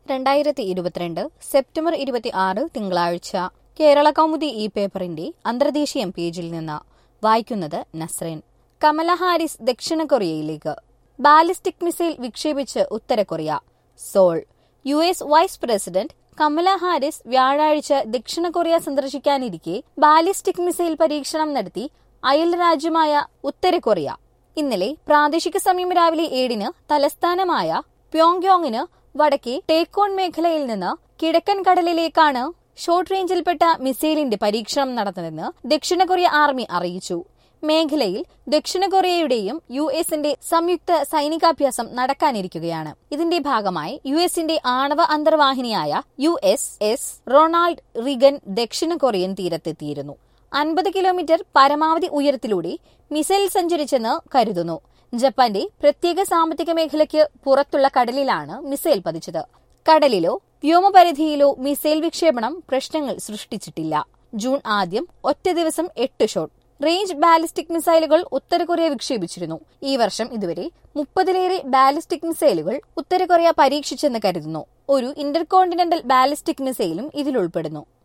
രണ്ടായിരത്തി ഇരുപത്തിരണ്ട് സെപ്റ്റംബർ ഇരുപത്തി ആറ് തിങ്കളാഴ്ച കേരള കൗമുദി ഈ പേപ്പറിന്റെ അന്തർദേശീയം പേജിൽ നിന്ന് വായിക്കുന്നത് നസ്രീൻ കമല ഹാരിസ് ദക്ഷിണ കൊറിയയിലേക്ക് ബാലിസ്റ്റിക് മിസൈൽ വിക്ഷേപിച്ച് ഉത്തര Korea Seoul U S vice president Kamala Harris വ്യാഴാഴ്ച ദക്ഷിണ കൊറിയ സന്ദർശിക്കാനിരിക്കെ ബാലിസ്റ്റിക് മിസൈൽ പരീക്ഷണം നടത്തി അയൽ രാജ്യമായ ഉത്തര കൊറിയ ഇന്നലെ പ്രാദേശിക സമയം രാവിലെ ഏഴിന് തലസ്ഥാനമായ പ്യോങ്യോങ്ങിന് വടക്കേ ടേക്കോൺ മേഖലയിൽ നിന്ന് കിഴക്കൻ കടലിലേക്കാണ് ഷോർട്ട് റേഞ്ചിൽപ്പെട്ട മിസൈലിന്റെ പരീക്ഷണം നടന്നതെന്ന് ദക്ഷിണ കൊറിയ ആർമി അറിയിച്ചു മേഖലയിൽ ദക്ഷിണ കൊറിയയുടെയും യു എസിന്റെ സംയുക്ത സൈനികാഭ്യാസം നടക്കാനിരിക്കുകയാണ് ഇതിന്റെ ഭാഗമായി യു എസിന്റെ ആണവ അന്തർവാഹിനിയായ U S S Ronald Reagan ദക്ഷിണ കൊറിയൻ തീരത്തെത്തിയിരുന്നു അൻപത് കിലോമീറ്റർ പരമാവധി ഉയരത്തിലൂടെ മിസൈൽ സഞ്ചരിച്ചെന്ന് കരുതുന്നു ജപ്പാന്റെ പ്രത്യേക സാമ്പത്തിക മേഖലയ്ക്ക് പുറത്തുള്ള കടലിലാണ് മിസൈൽ പതിച്ചത് കടലിലോ വ്യോമപരിധിയിലോ മിസൈൽ വിക്ഷേപണം പ്രശ്നങ്ങൾ സൃഷ്ടിച്ചിട്ടില്ല ജൂൺ ആദ്യം ഒറ്റ ദിവസം എട്ട് ഷോട്ട് റേഞ്ച് ബാലിസ്റ്റിക് മിസൈലുകൾ ഉത്തര കൊറിയ വിക്ഷേപിച്ചിരുന്നു ഈ വർഷം ഇതുവരെ മുപ്പതിലേറെ ബാലിസ്റ്റിക് മിസൈലുകൾ ഉത്തര കൊറിയ പരീക്ഷിച്ചെന്ന് കരുതുന്നു ഒരു ഇന്റർകോണ്ടിനെന്റൽ ബാലിസ്റ്റിക് മിസൈലും ഇതിൽ ഉൾപ്പെടുന്നു